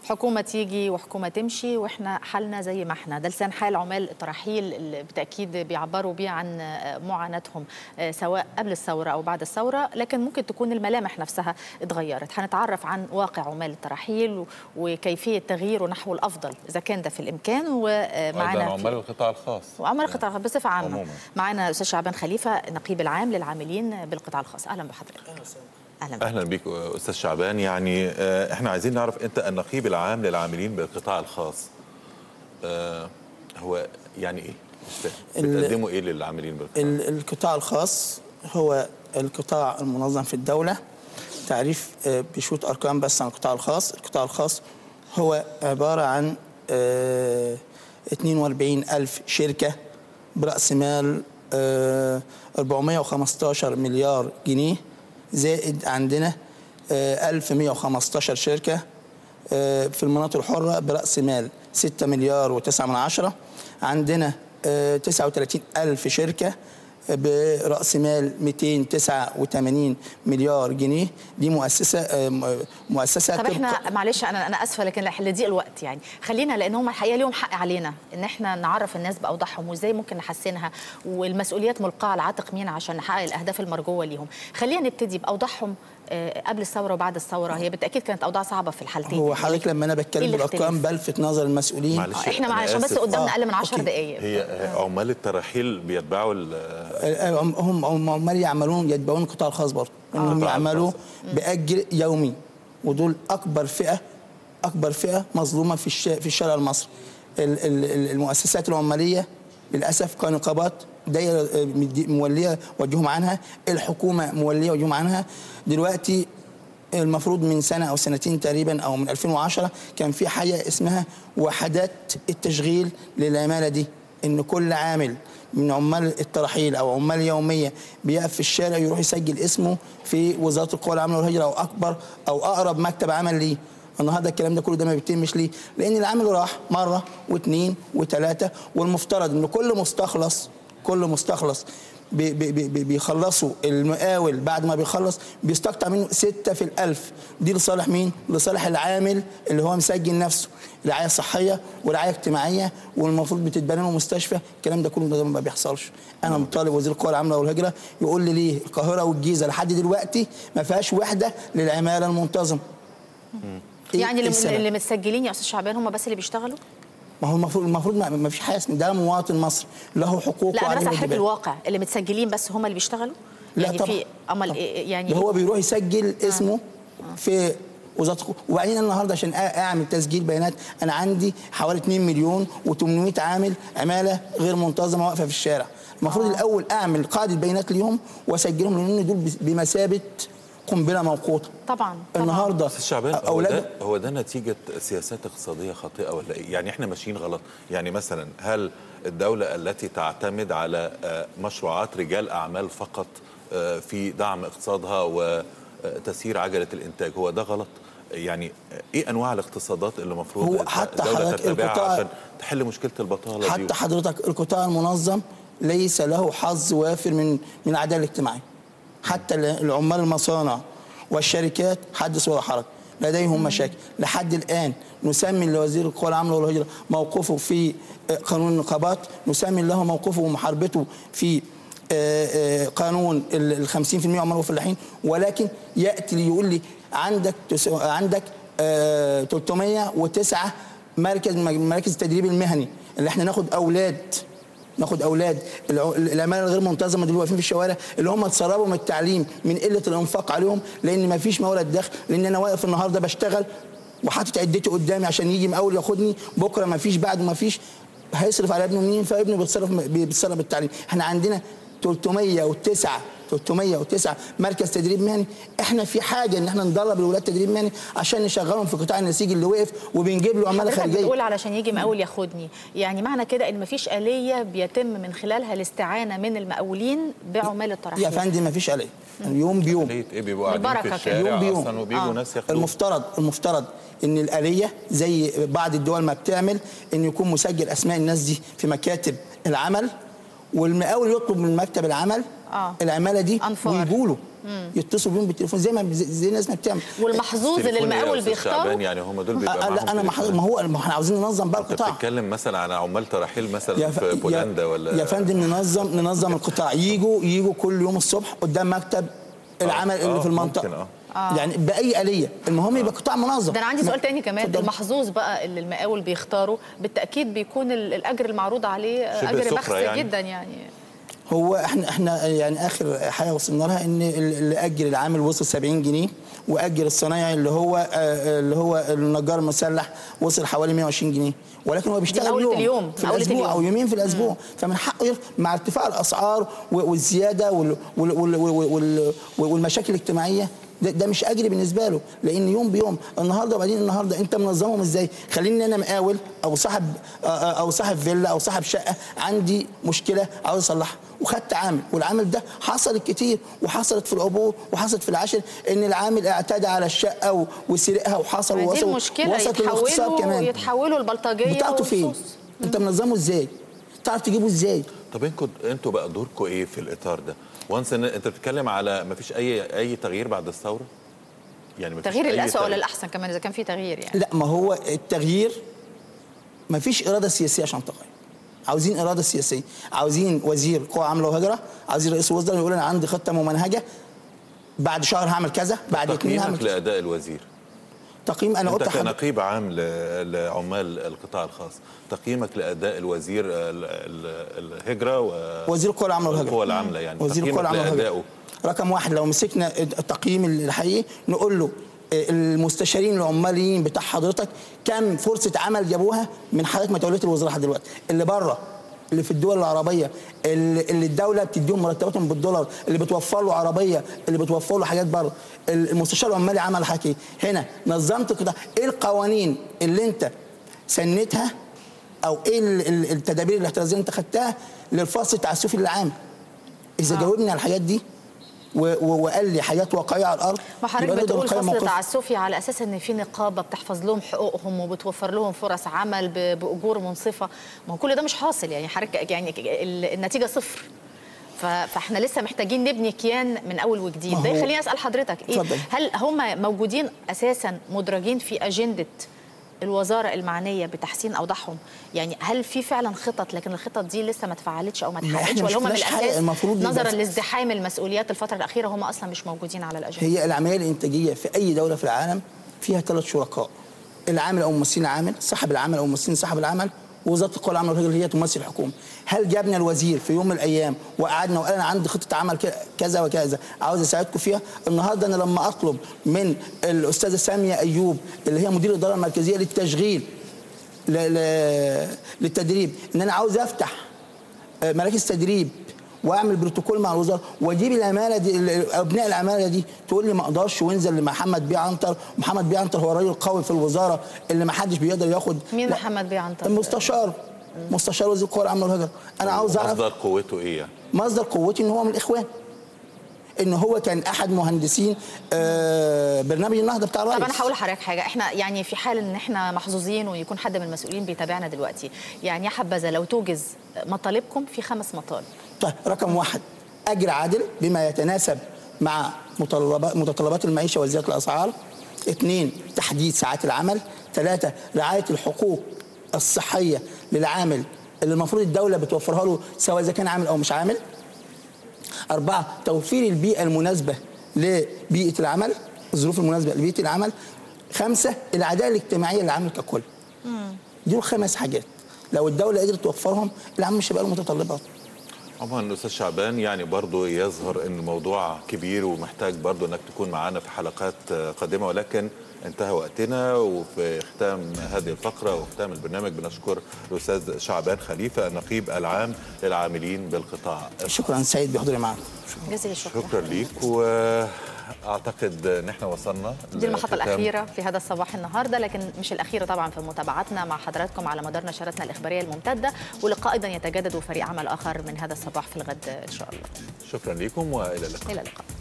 حكومه تيجي وحكومه تمشي واحنا حالنا زي ما احنا ده لسان حال عمال الترحيل اللي بالتاكيد بيعبروا بيه عن معاناتهم سواء قبل الثوره او بعد الثوره لكن ممكن تكون الملامح نفسها اتغيرت هنتعرف عن واقع عمال الترحيل وكيفيه تغييره نحو الافضل اذا كان ده في الامكان ومعانا عمال القطاع الخاص وعمال القطاع الخاص بصفه عامه عموما. معانا استاذ شعبان خليفه النقيب العام للعاملين بالقطاع الخاص اهلا بحضرتك اهلا بك. اهلا بيك استاذ شعبان يعني آه، احنا عايزين نعرف انت النقيب العام للعاملين بالقطاع الخاص آه، هو يعني ايه مش فاهم. ال- بتقدموا ايه للعاملين بالقطاع ال- القطاع الخاص هو القطاع المنظم في الدولة تعريف آه، بشوط أرقام بس عن القطاع الخاص القطاع الخاص هو عبارة عن آه، 42 ألف شركة برأس مال آه، 415 مليار جنيه زائد عندنا آه، 1115 شركة آه، في المناطق الحرة برأس مال 6 مليار و9 من عشرة عندنا آه، 39 ألف شركة برأس مال 289 مليار جنيه دي مؤسسة آه، م- مؤسسة طب تبقى- احنا معلش انا انا اسفه لكن لضيق الوقت يعني خلينا لان هم الحقيقه ليهم حق علينا ان احنا نعرف الناس باوضاعهم وازاي ممكن نحسنها والمسؤوليات ملقاه على عاتق مين عشان نحقق الاهداف المرجوه ليهم خلينا نبتدي باوضاعهم آه، قبل الثوره وبعد الثوره هي بالتاكيد كانت اوضاع صعبه في الحالتين هو حضرتك لما انا بتكلم إيه الاختلاف؟ بالارقام بلفت نظر المسؤولين معلش احنا أنا معلش بس آسف. قدامنا آه، اقل من 10 أوكي. دقائق هي آه، عمال الترحيل بيتبعوا ال- آه، هم هم هم عمال يعملون يتبعون القطاع الخاص برضه انهم القطاع يعملوا الخاص. باجر يومي ودول اكبر فئه اكبر فئه مظلومه في الش... في الشارع المصري ال- ال- ال- المؤسسات العماليه للاسف كنقابات دايره آه، مدي- موليه وجههم عنها الحكومه موليه وجههم عنها دلوقتي المفروض من سنه او سنتين تقريبا او من 2010 كان في حاجه اسمها وحدات التشغيل للعماله دي ان كل عامل من عمال الترحيل او عمال يوميه بيقف في الشارع يروح يسجل اسمه في وزاره القوى العامله والهجره او اكبر او اقرب مكتب عمل ليه النهارده الكلام ده كله ده ما بيتمش ليه؟ لان العامل راح مره واثنين وثلاثه والمفترض ان كل مستخلص كل مستخلص بي- بي- بي- بيخلصوا المقاول بعد ما بيخلص بيستقطع منه ستة في الألف دي لصالح مين؟ لصالح العامل اللي هو مسجل نفسه رعاية صحية ورعاية اجتماعية والمفروض بتتبنى له مستشفى الكلام ده كله ده ما بيحصلش أنا مطالب وزير القوى العاملة والهجرة يقول لي ليه القاهرة والجيزة لحد دلوقتي ما فيهاش وحدة للعمالة المنتظمة إيه- يعني إيه اللي, السبب؟ اللي متسجلين يا استاذ شعبان هم بس اللي بيشتغلوا ما هو المفروض المفروض ما ما فيش حاجه اسمها- ده مواطن مصري له حقوق لا انا وعليه بس حضرتك واجبات. الواقع اللي متسجلين بس هم اللي بيشتغلوا لا يعني طبعا. في امال إيه- يعني ده هو بيروح يسجل اسمه في وزاره القوى وبعدين أنا النهارده عشان أ- اعمل تسجيل بيانات انا عندي حوالي 2 مليون و800 عامل عماله غير منتظمه واقفه في الشارع المفروض الاول اعمل قاعده بيانات ليهم واسجلهم لان دول بس- بمثابه قنبله موقوته طبعا طبعا النهارده استاذ شعبان هو اولاد ده هو ده نتيجه سياسات اقتصاديه خاطئه ولا ايه؟ يعني احنا ماشيين غلط، يعني مثلا هل الدوله التي تعتمد على آه، مشروعات رجال اعمال فقط آه، في دعم اقتصادها وتسيير عجله الانتاج هو ده غلط؟ يعني آه، ايه انواع الاقتصادات اللي المفروض هو حتى الدوله حضرتك تتبعها القطاع- عشان تحل مشكله البطاله دي؟ حتى حضرتك القطاع المنظم ليس له حظ وافر من من العداله الاجتماعيه حتى العمال المصانع والشركات حدث ولا حرج لديهم مشاكل لحد الان نسمي لوزير القوى العامله والهجره موقفه في آه، قانون النقابات نسمي له موقفه ومحاربته في آه، آه، قانون ال 50% عمال وفلاحين ولكن ياتي لي يقول لي عندك تس- عندك آه، 309 مركز من مراكز التدريب المهني اللي احنا ناخد اولاد ناخد اولاد الع- العماله الغير منتظمه دول واقفين في الشوارع اللي هم اتسربوا من التعليم من قله الانفاق عليهم لان ما فيش مورد دخل لان انا واقف النهارده بشتغل وحاطط عدتي قدامي عشان يجي مقاول ياخدني بكره ما فيش بعد ما فيش هيصرف على ابنه منين فابنه بيتصرف بيتصرف بالتعليم احنا عندنا 309 309 مركز تدريب مهني احنا في حاجه ان احنا ندرب الولاد تدريب مهني عشان نشغلهم في قطاع النسيج اللي وقف وبنجيب له عماله حضرتك خارجيه بتقول علشان يجي مقاول ياخدني يعني معنى كده ان مفيش آلية بيتم من خلالها الاستعانة من المقاولين بعمال الترحيل يا فندم ما فيش عليه يوم بيوم ليه ايه بيبقوا قاعدين في البركة كده. الشارع يوم بيوم. اصلا وبيجوا آه. ناس ياخدوا المفترض المفترض ان الاليه زي بعض الدول ما بتعمل ان يكون مسجل اسماء الناس دي في مكاتب العمل والمقاول يطلب من مكتب العمل آه. العماله دي أنفار. ويجوا له يتصلوا بيهم بالتليفون زي ما زي زي الناس ما بتعمل والمحظوظ اللي تليفون إيه يا المقاول أستاذ بيختاره شعبان يعني هم دول بيبقى آه، معاهم لا انا ما تليفون. ما هو ما احنا عاوزين ننظم بقى انت القطاع بتتكلم مثلا عن عمال ترحيل مثلا يا ف- في يا- بولندا ولا يا فندم ننظم ننظم القطاع يجوا يجوا كل يوم الصبح قدام مكتب العمل اللي آه، في المنطقه ممكن، آه. يعني باي اليه المهم يبقى قطاع منظم ده انا عندي سؤال تاني كمان اتفضل. المحظوظ بقى اللي المقاول بيختاره بالتاكيد بيكون ال- الاجر المعروض عليه شبه اجر سفرة بخس يعني. جدا يعني هو احنا احنا يعني اخر حاجه وصلنا لها ان اللي اجر العامل وصل 70 جنيه واجر الصنايعي اللي هو آه، اللي هو النجار المسلح وصل حوالي 120 جنيه ولكن هو بيشتغل مقاولة يوم اليوم، في مقاولة الاسبوع او اليوم. يومين في الاسبوع فمن حقه يرفع مع ارتفاع الاسعار و- والزياده وال- وال- وال- وال- وال- والمشاكل الاجتماعيه ده, ده مش اجري بالنسبه له لان يوم بيوم النهارده وبعدين النهارده انت منظمهم ازاي خليني انا مقاول او صاحب آه، آه، او صاحب فيلا او صاحب شقه عندي مشكله عاوز اصلحها وخدت عامل والعامل ده حصلت كتير وحصلت في العبور وحصلت في العشر ان العامل اعتدى على الشقه و- وسرقها وحصل دي ووصل المشكله وصلت للاغتصاب يتحولوا كمان يتحولوا البلطجيه بتاعته فين؟ والصوص. انت منظمه ازاي؟ تعرف تجيبه ازاي؟ طب انتوا انتوا بقى دوركم ايه في الاطار ده؟ وانس ان انت بتتكلم على ما فيش اي اي تغيير بعد الثوره؟ يعني مفيش تغيير أي الاسوء ولا تغيير. الاحسن كمان اذا كان في تغيير يعني لا ما هو التغيير ما فيش اراده سياسيه عشان تغير عاوزين اراده سياسيه عاوزين وزير قوى عامله وهجره عاوزين رئيس وزراء يقول انا عندي خطه ممنهجه بعد شهر هعمل كذا بعد اتنين هعمل تقييمك كذا لاداء الوزير تقييم انا انت قلت حضرتك كنقيب عام ل- لعمال القطاع الخاص تقييمك لاداء الوزير ال- ال- الهجره و وزير القوى العامله والهجره القوى العامله يعني وزير القوى تقييمك العامله والهجره لادائه رقم واحد لو مسكنا التقييم الحقيقي نقول له آه، المستشارين العماليين بتاع حضرتك كم فرصه عمل جابوها من حضرتك ما توليت الوزاره لحد دلوقتي اللي بره اللي في الدول العربيه اللي اللي الدوله بتديهم مرتباتهم بالدولار اللي بتوفر له عربيه اللي بتوفر له حاجات بره المستشار العمالي عمل حكي هنا نظمت كده ايه القوانين اللي انت سنتها او ايه ال- ال- التدابير الاحترازيه اللي انت خدتها للفصل التعسفي للعام اذا آه. جاوبني على الحاجات دي و- و- وقال لي حاجات واقعيه على الارض ما حضرتك يبقى نقدر بتقول نقيم فصل موقفنا. تعسفي على اساس ان في نقابه بتحفظ لهم حقوقهم وبتوفر لهم فرص عمل ب- باجور منصفه ما هو كل ده مش حاصل يعني حضرتك يعني ال- النتيجه صفر ف- فاحنا لسه محتاجين نبني كيان من اول وجديد ما ده هو- يخليني اسال حضرتك ايه اتفضل. هل هم موجودين اساسا مدرجين في اجنده الوزاره المعنيه بتحسين اوضاعهم يعني هل في فعلا خطط لكن الخطط دي لسه ما اتفعلتش او ما ما اتحققتش إحنا ما ولا هم من شفناش حاجة، الاساس المفروض يبقى نظرا في- لازدحام المسؤوليات الفتره الاخيره هم اصلا مش موجودين على الاجنده هي العمليه الانتاجيه في اي دوله في العالم فيها ثلاث شركاء العامل او ممثلين العامل صاحب العمل او ممثلين صاحب العمل ووزاره القوى العامله والهجره اللي هي تمثل الحكومه هل جابنا الوزير في يوم من الايام وقعدنا وقال انا عندي خطه عمل ك- كذا وكذا عاوز اساعدكم فيها النهارده انا لما اطلب من الاستاذه ساميه ايوب اللي هي مدير الاداره المركزيه للتشغيل ل... ل... للتدريب ان انا عاوز افتح آه، مراكز تدريب واعمل بروتوكول مع الوزاره واجيب العماله دي ال- ابناء العماله دي تقول لي ما اقدرش وانزل لمحمد بيه عنتر محمد بيه عنتر هو راجل قوي في الوزاره اللي ما حدش بيقدر ياخد مين لا، محمد بيه عنتر؟ المستشار مستشار وزير القوى العامه والهجره انا عاوز اعرف مصدر قوته ايه يعني؟ مصدر قوتي ان هو من الاخوان ان هو كان احد مهندسين آه، برنامج النهضه بتاع الرئيس طب انا هقول لحضرتك حاجه احنا يعني في حال ان احنا محظوظين ويكون حد من المسؤولين بيتابعنا دلوقتي يعني يا حبذا لو توجز مطالبكم في خمس مطالب طيب رقم واحد اجر عادل بما يتناسب مع متطلبات متطلبات المعيشه وزياده الاسعار اثنين تحديد ساعات العمل ثلاثه رعايه الحقوق الصحيه للعامل اللي المفروض الدوله بتوفرها له سواء اذا كان عامل او مش عامل أربعة توفير البيئة المناسبة لبيئة العمل الظروف المناسبة لبيئة العمل خمسة العدالة الاجتماعية للعمل ككل دول خمس حاجات لو الدولة قدرت توفرهم العمل مش هيبقى له متطلبات عموما الاستاذ شعبان يعني برضو يظهر ان الموضوع كبير ومحتاج برضو انك تكون معانا في حلقات قادمه ولكن انتهى وقتنا وفي ختام هذه الفقره وختام البرنامج بنشكر الاستاذ شعبان خليفه النقيب العام للعاملين بالقطاع شكرا سعيد بحضوري معاكم جزيل الشكر شكرا ليك واعتقد ان احنا وصلنا دي المحطة لختام الأخيرة في هذا الصباح النهاردة لكن مش الأخيرة طبعا في متابعتنا مع حضراتكم على مدار نشراتنا الإخبارية الممتدة ولقاء أيضا يتجدد فريق عمل آخر من هذا الصباح في الغد إن شاء الله شكرا لكم والى اللقاء إلى اللقاء